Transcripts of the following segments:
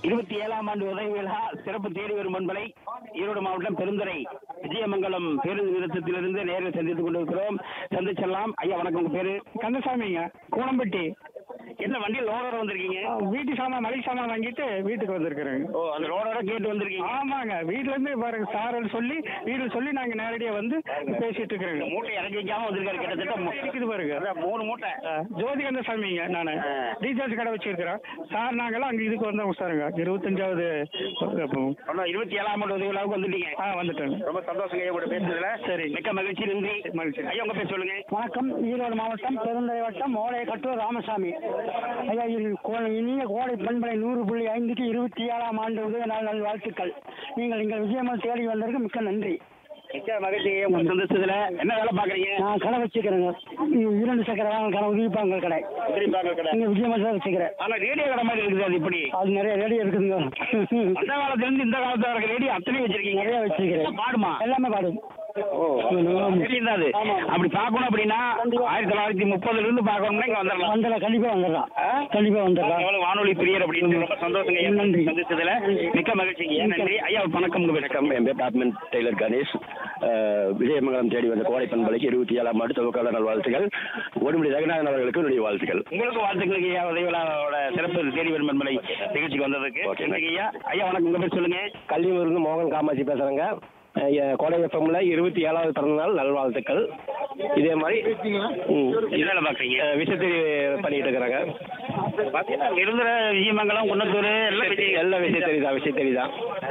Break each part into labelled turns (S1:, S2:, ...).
S1: இருபத்தி ஏழாம் ஆண்டு உதவி விழா சிறப்பு தேடி வரும் பண்பலை ஈரோடு மாவட்டம் பெருந்துறை விஜயமங்கலம் பேருந்து நிறுத்தத்திலிருந்து நேரில் சந்தித்துக் கொண்டிருக்கிறோம் சந்திச்செல்லாம் ஐயா வணக்கம் உங்க பேரு
S2: கந்தசாமிங்க கூனம்பட்டி
S1: என்ன வண்டியில் லோடோட வந்திருக்கீங்க
S2: வீட்டு சாமான் மளிகை சாமான் வாங்கிட்டு வீட்டுக்கு வந்திருக்கிறேங்க
S1: ஓ அந்த லோடோட கேட்டு வந்திருக்கீங்க
S2: ஆமாங்க வீட்ல இருந்து பாருங்க சாரல் சொல்லி வீட்டில் சொல்லி நாங்க நேரடியா வந்து பேசிட்டு
S1: இந்த
S2: இருக்கிறோங்க
S1: மூட்டை இறக்கி வைக்காம வந்திருக்காரு கிட்டத்தட்ட மூ-
S2: இருக்குது பாருங்க
S1: அதான் மூணு மூட்டை
S2: ஜோதி கந்தசாமிங்க நான்
S1: ஆ.
S2: ரீசார்ஜ் கடை வச்சிருக்கிறேன் சார் நாங்கெல்லாம் அங்க இதுக்கு வந்தோம் சாருங்க இருபத்தஞ்சாவது அப்போ.
S1: ஒன்றும் இருபத்தி ஏழாம் ஆண்டு உதவி விழாவுக்கு வந்துட்டீங்க
S2: ஆ வந்துட்டேங்க
S1: ரொம்ப சந்தோஷங்க ஐயா கூட பேசுனதுல
S2: சரி.
S1: மிக்க மகிழ்ச்சி நன்றி
S2: மகிழ்ச்சி.
S1: ஐயா உங்க பேர் சொல்லுங்க
S2: வணக்கம் ஈரோடு மாவட்டம் பெருந்துறை வட்டம் ஓலைக்கட்டூர் ராமசாமி ஐயா இது கோ- இனிய கோடை பண்பலை நூறு புள்ளி ஐந்துக்கு இருபத்தி ஏழாம் ஆண்டு உதவி நாள் நல் வாழ்த்துக்கள் நீங்கள் எங்கள் விஜயமல் தேடி வந்ததற்கு மிக்க நன்றி
S1: மிக்க மகிழ்ச்சி ஐயா உங்களை சந்திச்சதுல என்ன வேலை பாக்குறீங்க
S2: நான் கடை வச்சுக்கிறேங்க இ- இரண்டு சக்கர வாகன கடை உதவிப்பாங்க கடை
S1: திரும்பி கடை
S2: இங்கே விஜயமல் தான் வச்சுக்கிறேன்
S1: ஆனா ரேடியோ கடை மாதிரி இருக்குது அது இப்படி
S2: அது நிறைய ரேடியோ இருக்குதுங்க
S1: அந்த காலத்துல இருந்து இந்த காலத்துல வரைக்கும் ரேடியோ அத்தனையும் வச்சிருக்கீங்க
S2: நிறைய வச்சிருக்கிறேன்
S1: பாடுமா
S2: எல்லாமே பாடும்
S1: ஓ தெரியும் அது அப்படி பார்க்கணும் அப்படின்னா ஆயிரத்தி தொள்ளாயிரத்தி முப்பதுல இருந்து பார்க்கணும்னா இங்க வந்துடலாம்
S2: வந்துடலாம் கண்டிப்பாக வந்துடலாம் கண்டிப்பாக வந்துடலாம்
S1: எவ்வளவு வானொலி பிரியர் அப்படின்னு ரொம்ப சந்தோஷங்க ஐயா.
S2: நன்றி.
S1: சந்திச்சதுல மிக்க மகிழ்ச்சிங்க நன்றி ஐயா வணக்கம் உங்க பேர்
S3: வணக்கம் என் பேர் டாப்மேன் டெய்லர் கணேஷ் அஹ், விஜயமங்கலம் தேடி வந்த கோடை பண்பலைக்கு இருபத்தி ஏழாம் ஆண்டு துவக்கால நல்வாழ்த்துக்கள் ஒடுமுடி ரகுநாதன் அவர்களுக்கு என்னுடைய வாழ்த்துக்கள்
S1: உங்களுக்கு வாழ்த்துக்களுக்கு ஐயா உதவியாளரோட சிறப்பு தேடி வரும் பண்பலை நிகழ்ச்சிக்கு வந்ததுக்கு
S3: ஓகே.
S1: நன்றி ஐயா ஐயா வணக்கம் உங்க பேர் சொல்லுங்க
S3: கல்வியூர்ந்து மோகன் காமாட்சி பேசுறேங்க அஹ், எ- கோடை வெப்பம்ல இருபத்தி ஏழாவது பிறந்தநாள் நல்வாழ்த்துக்கள் இதே மாதிரி ம்,
S1: என்ன வேலை பாக்குறீங்க
S3: அஹ், விசைத்தறி பண்ணிட்டு இருக்கிறாங்க
S1: பாத்தீங்கன்னா நிரந்தர விஜயமங்கலம் குன்னத்தூர் எல்லாம் விஜய்
S3: எல்லாம் விசைத்தறி தான் விசைத்தறி தான்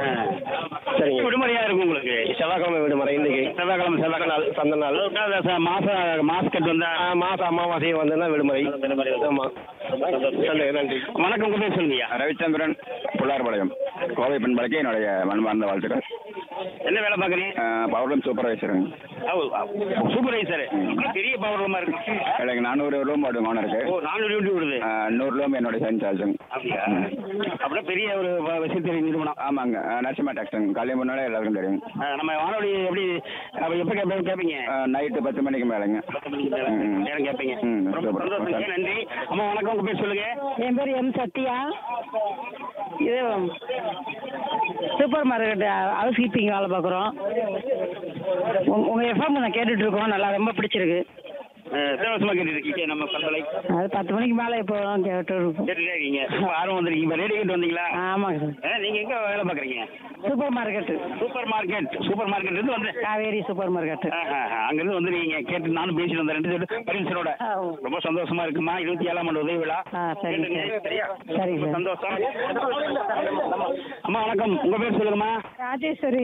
S3: சரிங்க
S1: விடுமுறையா இருக்கும் உங்களுக்கு
S3: செவ்வாய்க்கிழமை விடுமுறை இன்னைக்கு
S1: செவ்வாய்க்கிழமை செவ்வாய்க்கிழமை
S3: நாள் சந்த நாள்
S1: மாச மாஸ்கட் வந்தா
S3: ஆ, மாசம் அமாவாசை வந்ததுன்னா விடுமுறை ஆமா நன்றி நன்றி
S1: வணக்கம் உங்க பேர் சொல்லுங்கய்யா
S4: ரவிச்சந்திரன் புள்ளார்பாளையம் கோவை பண்பலைக்கு என்னுடைய மனமார்ந்த வாழ்த்துக்கள்
S1: என்ன வேலை பாக்குறீங்க
S4: பவர் சூப்பர்வைசருங்க
S1: சூப்பர்வைசர் பெரிய பவர் ரூமா இருக்கு
S4: எனக்கு நானூறு ரூம் ஓடும் ஓனருக்கு
S1: ஓ நானூறு யூனிட் விடுது
S4: நூறு ரூம் என்னுடைய சைன் சார்ஜுங்க
S1: அப்படியா அப்படின்னா பெரிய ஒரு வ- விசைத்தறி நிறுவனம்
S4: ஆமாங்க நரசிம்மா டாக்ஸுங்க காலையில் முன்னாலே எல்லாருக்கும் தெரியும்
S1: ஆ, நம்ம வானொலி எப்படி அப்ப எப்ப கேப்ப கேட்பீங்க
S4: நைட்டு பத்து மணிக்கு மேலேங்க
S1: பத்து மணிக்கு மேல
S4: ம்.
S1: நேரம் கேட்பீங்க
S4: ம்,
S1: ரொம்ப
S4: சூப்பர்.
S1: சந்தோஷம் நன்றி அம்மா வணக்கம் உங்க பேர் சொல்லுங்க
S5: என் பேர் எம் சத்யா இது சூப்பர் மார்க்கெட் ஹவுஸ் கீப்பிங் வேலை பார்க்குறோம் உங்கள் எஃப்எம் நான் கேட்டுட்டு இருக்கோம் நல்லா ரொம்ப பிடிச்சிருக்கு
S1: சேவசமா கேட்டு இருக்கீங்க நம்ம பண்பலை
S5: அது பத்து மணிக்கு மேலே இப்போ கேட்டு இருக்கோம்
S1: கேட்டுட்டே இருக்கீங்க இப்ப ஆர்வம் வந்திருக்கீங்க இப்ப ரேடியோ கேட்டு வந்தீங்களா
S5: ஆமாங்க சார்
S1: ஆ, நீங்க எங்க வேலை பாக்குறீங்க
S5: super market
S1: super market super market இருந்து வந்து
S5: காவேரி சூப்பர் மார்க்கெட்டு
S1: ஆ, ஆ, ஆ, அங்கிருந்து வந்துருக்கீங்க கேட்டு நானும் பேசிட்டு வந்தேன் ரெண்டு பேரும் பரிசனோட
S5: ஆ, ஓ.
S1: ரொம்ப சந்தோஷமா இருக்குமா இருபத்தி ஏழாம் ஆண்டு உதவி விழா
S5: ஆ, சரிங்க
S1: கேட்டுங்க,
S5: சார்.
S1: சரியா
S5: சரிங்க
S1: ரொம்ப
S5: சார்.
S1: சந்தோஷம் அம்மா வணக்கம் உங்க பேர் சொல்லுங்கம்மா
S6: ராஜேஸ்வரி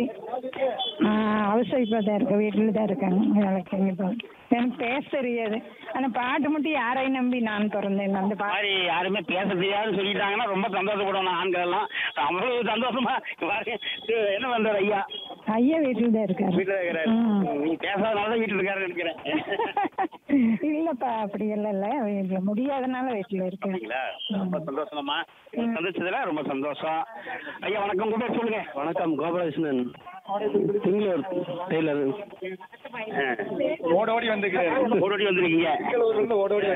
S6: ஹவுஸ் ஒய்ஃபாக தான் இருக்கேன் வீட்டில் தான் இருக்காங்க வேலைக்கு எங்கே போக எனக்கு பேச தெரியாது ஆனால் பாட்டு மட்டும் யாரையும் நம்பி நான் பிறந்தேன் அந்த
S1: இந்த
S6: பாட்டு
S1: மாதிரி யாருமே பேச தெரியாதுன்னு சொல்லிட்டாங்கன்னா ரொம்ப சந்தோஷப்படணும் ஆண்கள் எல்லாம் அவ்வளவு சந்தோஷமா பாருங்க இது என்ன பண்றாரு ஐயா
S6: ஐயா வீட்டில் தான் இருக்காரு
S1: வீட்டுல இருக்கிறாரு
S6: ம்.
S1: நீங்க பேசாதனால தான் வீட்டுல இருக்காருன்னு நினைக்கிறேன்
S6: இல்லைப்பா அப்படி எல்லாம் இல்லை வீட்டில் முடியாதனால வீட்டில் இருக்கேன்
S1: அப்படிங்களா ரொம்ப சந்தோஷமா சந்திச்சதுல ரொம்ப சந்தோஷம் ஐயா வணக்கம் உங்க பேர் சொல்லுங்க
S3: வணக்கம் கோபாலகிருஷ்ணன் திங்களூர் டெய்லர்
S1: ஓடோடி வந்திருக்கீங்க ஓடோடி வந்திருக்கீங்க